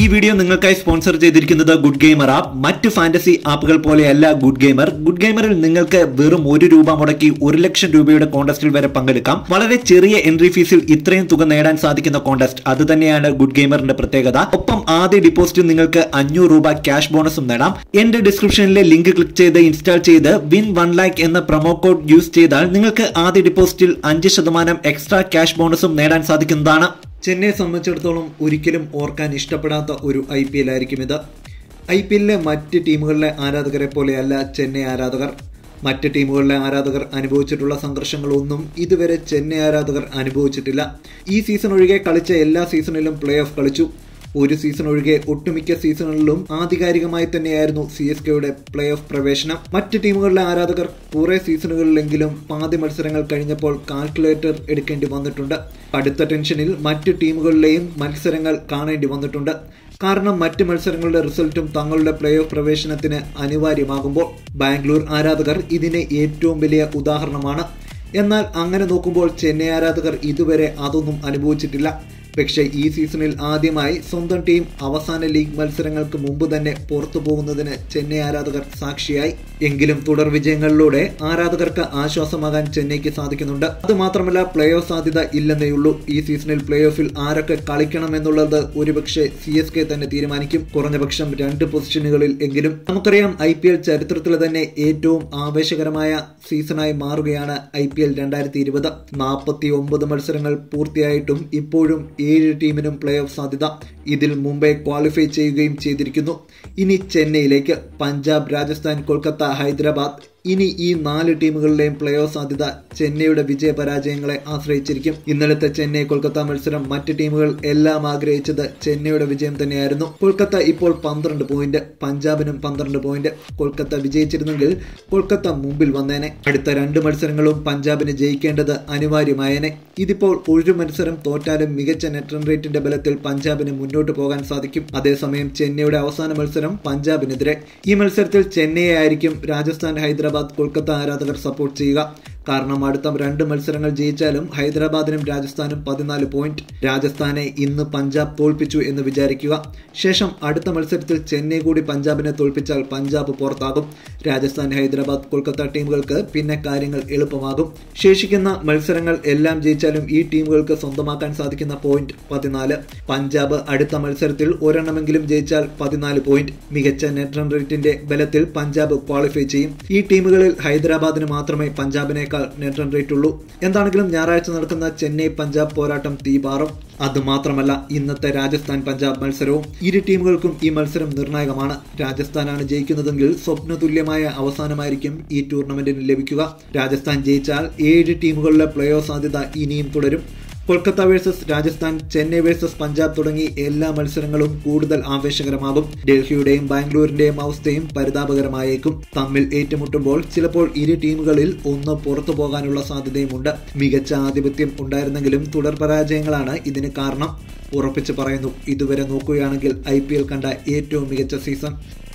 video നിങ്ങൾക്കായി sponsor ചെയ്തിരിക്കുന്നത് good gamer app മറ്റ് ഫാന്റസി ആപ്പുകൾ പോലെയല്ല ഗുഡ് ഗെയിമർ ഗുഡ് ഗെയിമറിൽ നിങ്ങൾക്ക് വെറും ഒരു രൂപ മുടക്കി ഒരു ലക്ഷം രൂപയുടെ കോൺടെസ്റ്റിൽ വരെ പങ്കെടുക്കാം വളരെ ചെറിയ എൻട്രി ഫീസിൽ ഇത്രയും തുക നേടാൻ സാധിക്കുന്ന കോൺടെസ്റ്റ് അത് തന്നെയാണ് ഗുഡ് ഗെയിമറിന്റെ പ്രത്യേകത ഒപ്പം ആദ്യ ഡിപ്പോസിറ്റ് നിങ്ങൾക്ക് അഞ്ഞൂറ് രൂപ ക്യാഷ് ബോണസും നേടാം എന്റെ ഡിസ്ക്രിപ്ഷനിലെ ലിങ്ക് ക്ലിക്ക് ചെയ്ത് ഇൻസ്റ്റാൾ ചെയ്ത് വിൻ വൺ ലാക്ക് എന്ന പ്രൊമോ കോഡ് യൂസ് ചെയ്താൽ നിങ്ങൾക്ക് ആദ്യ ഡിപ്പോസിറ്റിൽ അഞ്ച് ശതമാനം എക്സ്ട്രാ ക്യാഷ് ബോണസും നേടാൻ സാധിക്കുന്നതാണ് ചെന്നൈയെ സംബന്ധിച്ചിടത്തോളം ഒരിക്കലും ഓർക്കാൻ ഇഷ്ടപ്പെടാത്ത ഒരു ഐ പി എൽ ആയിരിക്കും ഇത് ഐ പി എല്ലിലെ മറ്റ് ടീമുകളിലെ ആരാധകരെ പോലെയല്ല ചെന്നൈ ആരാധകർ മറ്റ് ടീമുകളിലെ ആരാധകർ അനുഭവിച്ചിട്ടുള്ള സംഘർഷങ്ങളൊന്നും ഇതുവരെ ചെന്നൈ ആരാധകർ അനുഭവിച്ചിട്ടില്ല ഈ സീസൺ ഒഴികെ കളിച്ച എല്ലാ സീസണിലും പ്ലേ ഓഫ് കളിച്ചു ഒരു സീസൺ ഒഴികെ ഒട്ടുമിക്ക സീസണുകളിലും ആധികാരികമായി തന്നെയായിരുന്നു സി എസ് കെയുടെ പ്ലേ ഓഫ് പ്രവേശനം മറ്റ് ടീമുകളിലെ ആരാധകർ കുറെ സീസണുകളിലെങ്കിലും പാതി മത്സരങ്ങൾ കഴിഞ്ഞപ്പോൾ കാൽക്കുലേറ്റർ എടുക്കേണ്ടി വന്നിട്ടുണ്ട് അടുത്ത ടെൻഷനിൽ മറ്റ് ടീമുകളിലെയും മത്സരങ്ങൾ കാണേണ്ടി വന്നിട്ടുണ്ട് കാരണം മറ്റ് മത്സരങ്ങളുടെ റിസൾട്ടും തങ്ങളുടെ പ്ലേ ഓഫ് പ്രവേശനത്തിന് അനിവാര്യമാകുമ്പോൾ ബാംഗ്ലൂർ ആരാധകർ ഇതിന് ഏറ്റവും വലിയ ഉദാഹരണമാണ് എന്നാൽ അങ്ങനെ നോക്കുമ്പോൾ ചെന്നൈ ആരാധകർ ഇതുവരെ അതൊന്നും അനുഭവിച്ചിട്ടില്ല പക്ഷേ ഈ സീസണിൽ ആദ്യമായി സ്വന്തം ടീം അവസാന ലീഗ് മത്സരങ്ങൾക്ക് മുമ്പ് തന്നെ പുറത്തു പോകുന്നതിന് ചെന്നൈ ആരാധകർ സാക്ഷിയായി എങ്കിലും തുടർ വിജയങ്ങളിലൂടെ ആരാധകർക്ക് ആശ്വാസമാകാൻ ചെന്നൈക്ക് സാധിക്കുന്നുണ്ട് അത് മാത്രമല്ല പ്ലേ ഓഫ് സാധ്യത ഇല്ലെന്നേയുള്ളൂ ഈ സീസണിൽ പ്ലേ ഓഫിൽ ആരൊക്കെ കളിക്കണം എന്നുള്ളത് ഒരുപക്ഷെ സി എസ് കെ തന്നെ തീരുമാനിക്കും കുറഞ്ഞപക്ഷം രണ്ട് പൊസിഷനുകളിൽ എങ്കിലും നമുക്കറിയാം ഐ പി എൽ ചരിത്രത്തിലെ തന്നെ ഏറ്റവും ആവേശകരമായ സീസണായി മാറുകയാണ് ഐ പി എൽ രണ്ടായിരത്തി ഇരുപത് നാൽപ്പത്തി ഒമ്പത് മത്സരങ്ങൾ പൂർത്തിയായിട്ടും ഇപ്പോഴും ഏഴ് ടീമിനും പ്ലേ ഓഫ് സാധ്യത ഇതിൽ മുംബൈ ക്വാളിഫൈ ചെയ്യുകയും ചെയ്തിരിക്കുന്നു ഇനി ചെന്നൈയിലേക്ക് പഞ്ചാബ് രാജസ്ഥാൻ കൊൽക്കത്ത ഹൈദരാബാദ് ഇനി ഈ നാല് ടീമുകളിലെയും പ്ലേ ഓഫ് സാധ്യത ചെന്നൈയുടെ വിജയ പരാജയങ്ങളെ ആശ്രയിച്ചിരിക്കും ഇന്നലത്തെ ചെന്നൈ കൊൽക്കത്ത മത്സരം മറ്റ് ടീമുകൾ എല്ലാം ആഗ്രഹിച്ചത് ചെന്നൈയുടെ വിജയം തന്നെയായിരുന്നു കൊൽക്കത്ത ഇപ്പോൾ പന്ത്രണ്ട് പോയിന്റ് പഞ്ചാബിനും പന്ത്രണ്ട് പോയിന്റ് കൊൽക്കത്ത വിജയിച്ചിരുന്നെങ്കിൽ കൊൽക്കത്ത മുമ്പിൽ വന്നേനെ അടുത്ത രണ്ട് മത്സരങ്ങളും പഞ്ചാബിന് ജയിക്കേണ്ടത് അനിവാര്യമായേനെ ഇതിപ്പോൾ ഒരു മത്സരം തോറ്റാലും മികച്ച നെറ്റ് റൺ റേറ്റിന്റെ ബലത്തിൽ പഞ്ചാബിന് മുന്നോട്ട് പോകാൻ സാധിക്കും അതേസമയം ചെന്നൈയുടെ അവസാന മത്സരം പഞ്ചാബിനെതിരെ ഈ മത്സരത്തിൽ ചെന്നൈയെ ആയിരിക്കും രാജസ്ഥാൻ ഹൈദരാബാദ് കൊൽക്കത്ത ആരാധകർ സപ്പോർട്ട് ചെയ്യുക കാരണം അടുത്ത രണ്ട് മത്സരങ്ങൾ ജയിച്ചാലും ഹൈദരാബാദിനും രാജസ്ഥാനും പതിനാല് പോയിന്റ് രാജസ്ഥാനെ ഇന്ന് പഞ്ചാബ് തോൽപ്പിച്ചു എന്ന് വിചാരിക്കുക ശേഷം അടുത്ത മത്സരത്തിൽ ചെന്നൈ കൂടി പഞ്ചാബിനെ തോൽപ്പിച്ചാൽ പഞ്ചാബ് പുറത്താകും രാജസ്ഥാൻ ഹൈദരാബാദ് കൊൽക്കത്ത ടീമുകൾക്ക് പിന്നെ കാര്യങ്ങൾ എളുപ്പമാകും ശേഷിക്കുന്ന മത്സരങ്ങൾ എല്ലാം ജയിച്ചാലും ഈ ടീമുകൾക്ക് സ്വന്തമാക്കാൻ സാധിക്കുന്ന പോയിന്റ് പതിനാല് പഞ്ചാബ് അടുത്ത മത്സരത്തിൽ ഒരെണ്ണമെങ്കിലും ജയിച്ചാൽ പതിനാല് പോയിന്റ് മികച്ച നെറ്റ് റൺ റേറ്റിന്റെ ബലത്തിൽ പഞ്ചാബ് ക്വാളിഫൈ ചെയ്യും ഈ ടീമുകളിൽ ഹൈദരാബാദിന് മാത്രമേ പഞ്ചാബിനേക്കാൾ നെറ്റ് റൺ റേറ്റ് ഉള്ളൂ എന്താണെങ്കിലും ഞായറാഴ്ച നടക്കുന്ന ചെന്നൈ പഞ്ചാബ് പോരാട്ടം തീപാറും അതുമാത്രമല്ല ഇന്നത്തെ രാജസ്ഥാൻ പഞ്ചാബ് മത്സരവും ഇരു ടീമുകൾക്കും ഈ മത്സരം നിർണായകമാണ് രാജസ്ഥാനാണ് ജയിക്കുന്നതെങ്കിൽ സ്വപ്നതുല്യമായ അവസാനമായിരിക്കും ഈ ടൂർണമെന്റിന് ലഭിക്കുക രാജസ്ഥാൻ ജയിച്ചാൽ ഏഴ് ടീമുകളുടെ പ്ലേ ഓഫ് സാധ്യത ഇനിയും തുടരും കൊൽക്കത്ത വേഴ്സസ് രാജസ്ഥാൻ ചെന്നൈ വേഴ്സസ് പഞ്ചാബ് തുടങ്ങി എല്ലാ മത്സരങ്ങളും കൂടുതൽ ആവേശകരമാകും ഡൽഹിയുടെയും ബാംഗ്ലൂരിന്റെയും അവസ്ഥയും പരിതാപകരമായേക്കും തമ്മിൽ ഏറ്റുമുട്ടുമ്പോൾ ചിലപ്പോൾ ഇരു ടീമുകളിൽ ഒന്ന് പുറത്തു പോകാനുള്ള സാധ്യതയുമുണ്ട് മികച്ച ആധിപത്യം ഉണ്ടായിരുന്നെങ്കിലും തുടർ പരാജയങ്ങളാണ് ഇതിന് കാരണം ഉറപ്പിച്ച് പറയുന്നു ഇതുവരെ നോക്കുകയാണെങ്കിൽ ഐ കണ്ട ഏറ്റവും മികച്ച സീസൺ